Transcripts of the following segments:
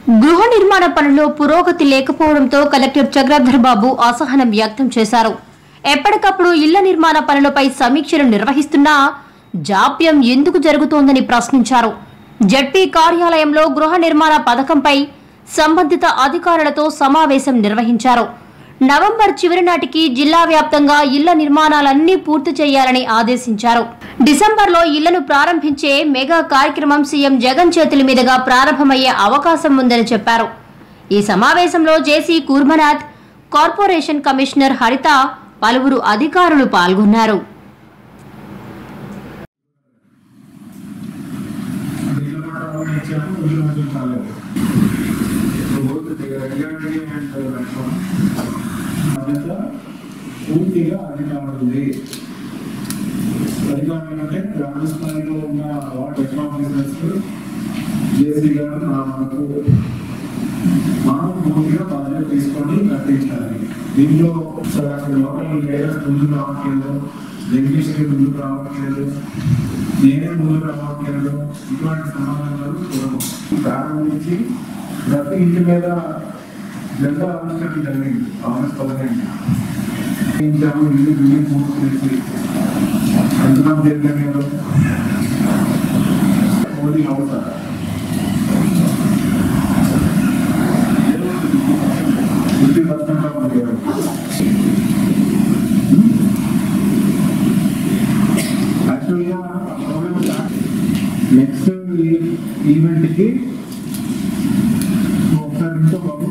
గృహ నిర్మాణ పనుల్లో పురోగతి లేకపోవడంతో కలెక్టర్ చక్రధర్ బాబు అసహనం వ్యక్తం చేశారు ఎప్పటికప్పుడు ఇళ్ల నిర్మాణ పనులపై సమీక్షలు నిర్వహిస్తున్నా జాప్యం ఎందుకు జరుగుతోందని ప్రశ్నించారు జడ్పీ కార్యాలయంలో గృహ నిర్మాణ పథకంపై సంబంధిత అధికారులతో సమావేశం నిర్వహించారు నవంబర్ చివరి నాటికి జిల్లా వ్యాప్తంగా ఇళ్ల నిర్మాణాలన్నీ పూర్తి చేయాలని ఆదేశించారు డిసెంబర్లో ఇళ్లను ప్రారంభించే మెగా కార్యక్రమం సీఎం జగన్ చేతుల మీదుగా ప్రారంభమయ్యే అవకాశం ఉందని చెప్పారు ఈ సమావేశంలో జేసీ కూర్మనాథ్ కార్పొరేషన్ కమిషనర్ హరిత పలువురు అధికారులు పాల్గొన్నారు ఇళ్ళ మాట కూడా ఇచ్చాము ఇల్లు మంచిగా కాలేదు బోత్ రెగ్యులేటరీ అండ్ బాధ్యత పూర్తిగా అధికారులది అధికారులు అంటే గ్రామ స్థాయిలో ఉన్న వార్డ్ హెడ్ ఆఫీసర్స్ జేసీ గారు నా మనకు మనం పూర్తిగా బాధ్యత తీసుకొని కట్టించాలి దీంట్లో సరే అక్కడ లోకల్ లీడర్స్ ముందు రావట్లేదు జగదీష్ గారు ముందుకు రావట్లేదు నేనే ముందుకు రావట్లేదు ఇటువంటి సమాధానాలు చూడము ప్రారంభించి ప్రతి ఇంటి మీద జెండా ఆవిష్కరణ జరిగింది ఆగస్ట్ పదిహేను ఇచ్చాము ఇల్లు బిల్డింగ్ పూర్తి చేసి అంచనా జరిగిన మోదీ అవుతారు ఫిఫ్టీ పర్సెంట్ ఆఫ్ యాక్చువల్గా నెక్స్ట్ ఈవెంట్కి ఒకసారి ఇంకో బాబు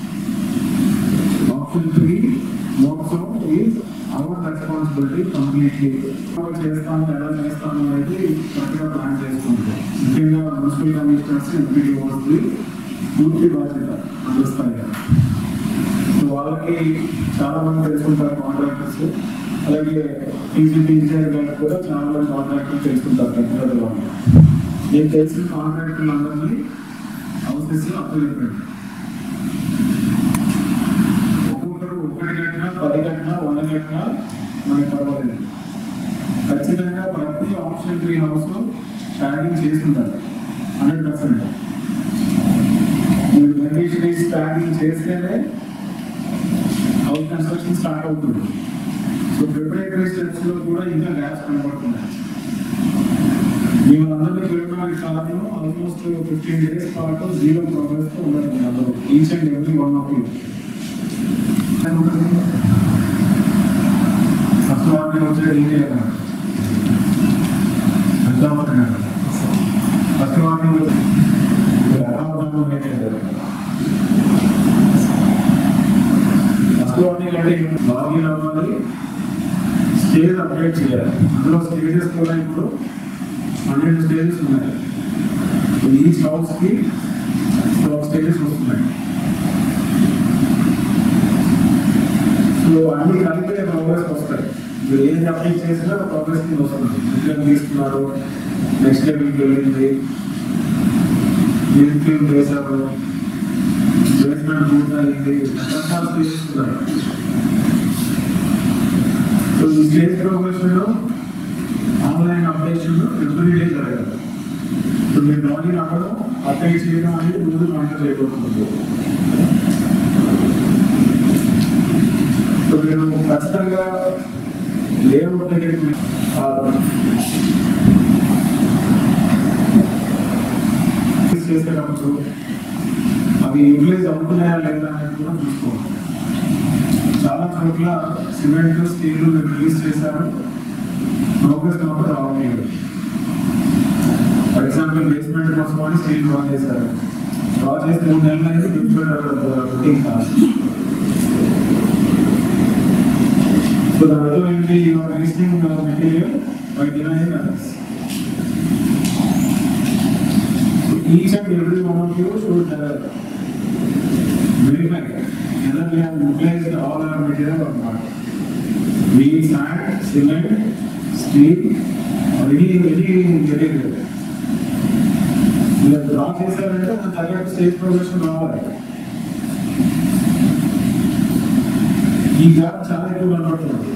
ఆప్షన్ త్రీ మోక్స్ ఈజ్ అవర్ రెస్పాన్సిబిలిటీ కంప్లీట్లీ చేస్తాము ఎలా చేస్తాము అనేది కరెక్ట్గా ప్లాన్ చేసుకుంటాం ముఖ్యంగా మున్సిపల్ కమిషనర్స్ ఎంపీడీ ఓవర్స్ది పూర్తి బాధ్యత అందిస్తాయి సో వాళ్ళకి చాలా మంది తెలుసుకుంటారు కాంట్రాక్టర్స్ అలాగే టీజీపీ ఇంజనీర్ గారికి కూడా చాలా మంది కాంట్రాక్టర్లు తెలుసుకుంటారు పెద్దల వాళ్ళు నేను తెలిసిన కాంట్రాక్టర్లు అందరినీ హౌసెస్ అప్లై అయిపోయింది ఒక్కొక్కరు ఒకటి కట్టినా పది కట్టినా వంద కట్టినా మనకి పర్వాలేదు ఖచ్చితంగా ప్రతి ఆప్షన్ త్రీ హౌస్ ట్యాగింగ్ చేస్తుంటారు హండ్రెడ్ పర్సెంట్ మీరు బెనిఫిషరీస్ ట్యాగింగ్ చేస్తేనే హౌస్ కన్స్ట్రక్షన్ స్టార్ట్ అవుతుంది సో ప్రిపరేటరీ స్టెప్స్ లో కూడా ఇంకా గ్యాప్స్ కనబడుతున్నాయి మేము అందరినీ చూడడానికి కారణం ఆల్మోస్ట్ ఫిఫ్టీన్ డేస్ పాటు జీరో ప్రోగ్రెస్ తో ఉన్నారు మీరు అందరూ each and every one of you first warning వచ్చే area first warning first warning అంటే లాగిన్ అవ్వాలి స్టేజ్ అప్డేట్ చేయాలి అందులో స్టేజెస్ కూడా ఇప్పుడు పన్నెండు స్టేజెస్ ఉన్నాయి ఈచ్ హౌస్ కి ట్వెల్వ్ స్టేజెస్ వస్తున్నాయి సో అన్ని కలిపే ప్రోగ్రెస్ వస్తాయి మీరు ఏది అప్డేట్ చేసినా ప్రోగ్రెస్ కింద వస్తుంది ఇంట్లో తీసుకున్నారు నెక్స్ట్ లెవెల్కి వెళ్ళింది మీరు ఫీల్ చేశారు బేస్మెంట్ పూర్తయింది రకరకాల స్టేజెస్ ఉన్నాయి సో ఈ stage progression online updation every day జరగాలి సో మీరు లాగిన్ అవ్వడం అప్డేట్ చేయడం అనేది ముందు మానిటర్ చేయబడుతుంది సో మీరు ఖచ్చితంగా లేఅవుట్ దగ్గరికి చేసేటప్పుడు అవి యూటిలైజ్ అవుతున్నాయా లేదా అనేది కూడా చూసుకోవాలి చాలా చోట్ల సిమెంట్ స్టీల్ మీరు రిలీజ్ చేశారు ప్రోగ్రెస్ మాత్రం రావట్లేదు ఫర్ ఎగ్జాంపుల్ బేస్మెంట్ కోసం అని స్టీల్ డ్రా చేశారు డ్రా చేస్తే మూడు నెలలు అయితే బుకింగ్ కాదు సో దాని అర్థం ఏంటి your resisting material by denying others each and every one of you should uh, verify whether we have utilized all our material or not. Be it sand, cement, steel, or any, any material. మీరు draw చేశారంటే దాని తగ్గట్టు stage profession రావాలి ఈ gap చాలా ఎక్కువ కనబడుతుంది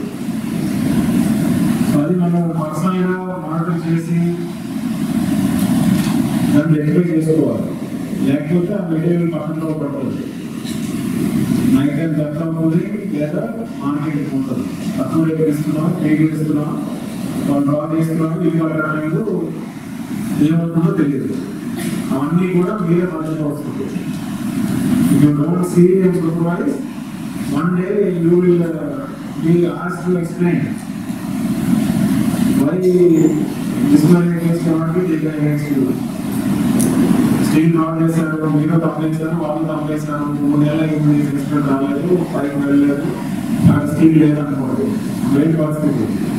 so అది మనం పర్సనల్గా మానిటర్ చేసి దాన్ని ఎంకరేజ్ చేసుకోవాలి లేకపోతే ఆ మెటీరియల్ పక్కనలో పడుతుంది నైట్ టైం దర్శనం పోయి లేదా మార్కెట్ ఉంటుంది తక్కువ రేట్ ఇస్తున్నాం రేట్ ఇస్తున్నాం వాళ్ళు డ్రా చేస్తున్నాం ఇవి పడలేదు ఏమవుతుందో తెలియదు అవన్నీ కూడా మీరే మధ్యలో వస్తుంది you don't see and supervise one day you will be ఆస్ to explain why display against కాబట్టి taken against you steel draw చేశారు మీరు తప్పేశారు వాళ్ళు తప్పేశారు మూడు నెలలు అయింది ఫెస్టివల్ రాలేదు పైకి వెళ్ళలేదు అక్కడ స్టీల్ లేదనుకోండి వెయిట్ పరిస్థితి